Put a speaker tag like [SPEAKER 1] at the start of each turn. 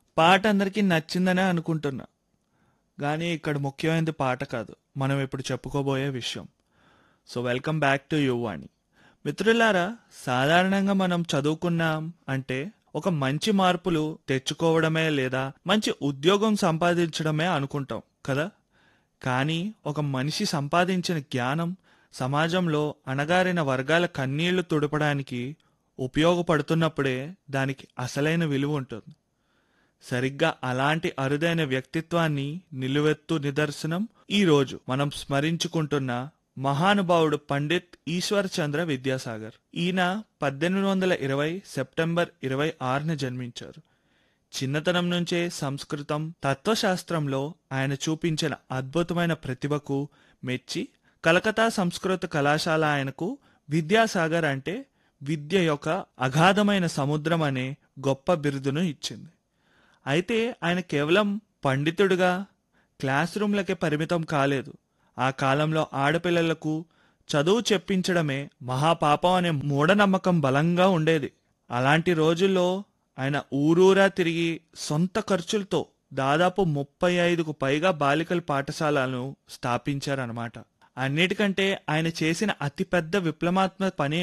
[SPEAKER 1] పాట అందరికీ నచ్చిందనే అనుకుంటున్నా కానీ ఇక్కడ ముఖ్యమైనది పాట కాదు మనం ఇప్పుడు చెప్పుకోబోయే విషయం so welcome back to Yuvani మిత్రులారా సాధారణంగా మనం చదువుకున్నాం అంటే ఒక మంచి మార్పులు తెచ్చుకోవడమే లేదా మంచి ఉద్యోగం సంపాదించడమే అనుకుంటాం కదా కానీ ఒక మనిషి సంపాదించిన జ్ఞానం సమాజంలో అణగారిన వర్గాల కన్నీళ్లు తుడపడానికి ఉపయోగపడుతున్నప్పుడే దానికి అసలైన విలువ ఉంటుంది సరిగ్గా అలాంటి అరుదైన వ్యక్తిత్వాన్ని నిలువెత్తు నిదర్శనం ఈ రోజు మనం స్మరించుకుంటున్న మహానుభావుడు పండిత్ ఈశ్వర్ చంద్ర విద్యాసాగర్ ఈయన పద్దెనిమిది వందల ఇరవై సెప్టెంబర్ ఇరవై ఆరున జన్మించారు చిన్నతనం నుంచే సంస్కృతం తత్వశాస్త్రంలో ఆయన చూపించిన అద్భుతమైన ప్రతిభకు మెచ్చి కలకత్తా సంస్కృత కళాశాల ఆయనకు విద్యాసాగర్ అంటే విద్య యొక్క అగాధమైన సముద్రం అనే గొప్ప బిరుదును ఇచ్చింది అయితే ఆయన కేవలం పండితుడిగా క్లాస్ రూమ్లకే పరిమితం కాలేదు ఆ కాలంలో ఆడపిల్లలకు చదువు చెప్పించడమే మహాపాపం అనే మూఢనమ్మకం బలంగా ఉండేది అలాంటి రోజుల్లో ఆయన ఊరూరా తిరిగి సొంత ఖర్చులతో దాదాపు ముప్పై ఐదుకు పైగా బాలికల పాఠశాలను స్థాపించారన్నమాట అన్నిటికంటే ఆయన చేసిన అతిపెద్ద విప్లవాత్మక పని